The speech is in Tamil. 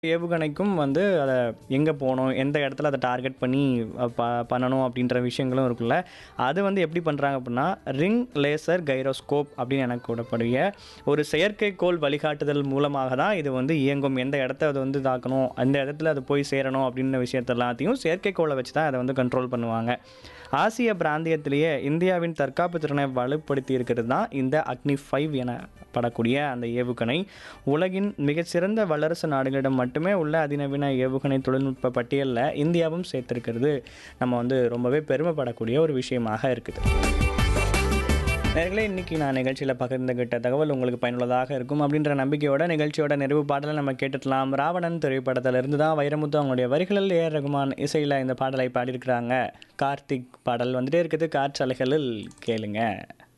ஏவுகணைக்கும் வந்து அதை எங்கே போகணும் எந்த இடத்துல அதை டார்கெட் பண்ணி அ, ப பண்ணணும் அப்படின்ற விஷயங்களும் இருக்குல்ல அது வந்து எப்படி பண்ணுறாங்க அப்படின்னா ரிங் லேசர் கைரோஸ்கோப் அப்படின்னு எனக்கு கூடக்கூடிய ஒரு செயற்கைக்கோள் வழிகாட்டுதல் மூலமாக தான் இது வந்து இயங்கும் எந்த இடத்த அது வந்து தாக்கணும் அந்த இடத்துல அது போய் சேரணும் அப்படின்ற விஷயத்த எல்லாத்தையும் செயற்கைக்கோளை வச்சு தான் அதை வந்து கண்ட்ரோல் பண்ணுவாங்க ஆசிய பிராந்தியத்திலேயே இந்தியாவின் தற்காப்பு திறனை வலுப்படுத்தி இருக்கிறது தான் இந்த அக்னி ஃபைவ் எனப்படக்கூடிய அந்த ஏவுகணை உலகின் மிகச்சிறந்த வல்லரசு நாடுகளிடம் மட்டுமே உள்ள அதிநவீன ஏவுகணை தொழில்நுட்ப பட்டியலில் இந்தியாவும் சேர்த்திருக்கிறது நம்ம வந்து ரொம்பவே பெருமைப்படக்கூடிய ஒரு விஷயமாக இருக்குது நேர்களே இன்னைக்கு நான் நிகழ்ச்சியில் பகிர்ந்துகிட்ட தகவல் உங்களுக்கு பயனுள்ளதாக இருக்கும் அப்படின்ற நம்பிக்கையோட நிகழ்ச்சியோட நிறைவு பாடலை நம்ம கேட்டுக்கலாம் ராவணன் திரைப்படத்திலிருந்து தான் வைரமுத்து அவங்களுடைய வரிகளில் ஏஆர் ரகுமான் இசையில் இந்த பாடலை பாடியிருக்கிறாங்க கார்த்திக் பாடல் வந்துட்டே இருக்குது காற்றாலைகளில் கேளுங்க